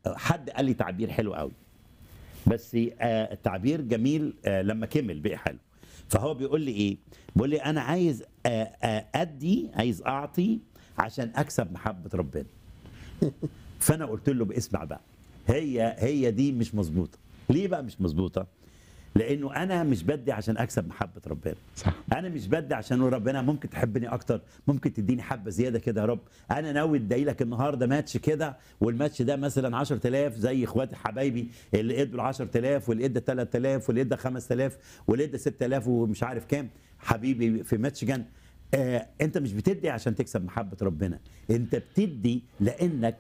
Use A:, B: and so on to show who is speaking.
A: حد قال لي تعبير حلو قوي بس آه التعبير جميل آه لما كمل بقى حلو فهو بيقول لي ايه بيقول لي انا عايز آه آه ادي عايز اعطي عشان اكسب محبه ربنا فانا قلت له باسمع بقى هي هي دي مش مظبوطه ليه بقى مش مظبوطه لانه انا مش بدي عشان اكسب محبه ربنا
B: صح
A: انا مش بدي عشان اقول ربنا ممكن تحبني اكتر ممكن تديني حبه زياده كده يا رب انا ناوي ادعي لك النهارده ماتش كده والماتش ده مثلا 10000 زي اخواتي حبايبي اللي ادوا ال 10000 واللي ادى 3000 واللي ادى 5000 واللي ادى 6000 ومش عارف كام حبيبي في ماتشجن آه انت مش بتدي عشان تكسب محبه ربنا انت بتدي لانك